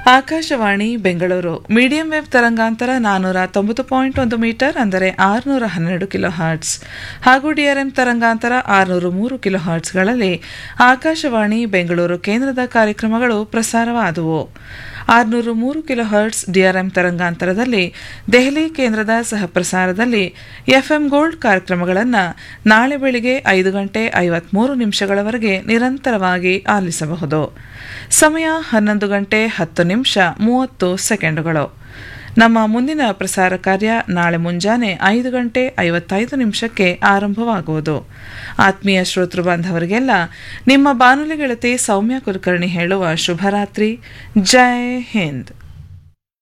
Akashvani Bengaluru medium wave ತರಂಗಾಂತರ ನಾನ್ನೂರ ತೊಂಬತ್ತು ಪಾಯಿಂಟ್ ಒಂದು ಮೀಟರ್ ಅಂದರೆ ಆರುನೂರ ಹನ್ನೆರಡು ಕಿಲೋ ಹರ್ಟ್ಸ್ ಹಾಗೂ ಡಿಆರ್ಎಂ ತರಂಗಾಂತರ ಆರುನೂರ ಮೂರು ಕಿಲೋ ಹರ್ಟ್ಸ್ಗಳಲ್ಲಿ ಆಕಾಶವಾಣಿ ಬೆಂಗಳೂರು ಕೇಂದ್ರದ ಕಾರ್ಯಕ್ರಮಗಳು ಪ್ರಸಾರವಾದವು ಆರುನೂರ ಮೂರು ಕಿಲೋ ಹರ್ಟ್ಸ್ ಡಿಆರ್ಎಂ ತರಂಗಾಂತರದಲ್ಲಿ ದೆಹಲಿ ಕೇಂದ್ರದ ಸಹಪ್ರಸಾರದಲ್ಲಿ ಎಫ್ಎಂ ಗೋಲ್ಡ್ ಕಾರ್ಯಕ್ರಮಗಳನ್ನು ನಾಳೆ ಬೆಳಿಗ್ಗೆ ಐದು ಗಂಟೆ ಐವತ್ಮೂರು ನಿಮಿಷಗಳವರೆಗೆ ನಿರಂತರವಾಗಿ ಆಲಿಸಬಹುದು ಸಮಯ ಹನ್ನೊಂದು ಗಂಟೆ ಹತ್ತು ನಿಮಿಷ ಮೂವತ್ತು ಸೆಕೆಂಡುಗಳು ನಮ್ಮ ಮುಂದಿನ ಪ್ರಸಾರ ಕಾರ್ಯ ನಾಳೆ ಮುಂಜಾನೆ ಐದು ಗಂಟೆ ಐವತ್ತೈದು ನಿಮಿಷಕ್ಕೆ ಆರಂಭವಾಗುವುದು ಆತ್ಮೀಯ ಶ್ರೋತೃ ಬಾಂಧವರಿಗೆಲ್ಲ ನಿಮ್ಮ ಬಾನುಲಿ ಗೆಳತಿ ಸೌಮ್ಯ ಕುಲಕರ್ಣಿ ಹೇಳುವ ಶುಭರಾತ್ರಿ ಜೈ ಹಿಂದ್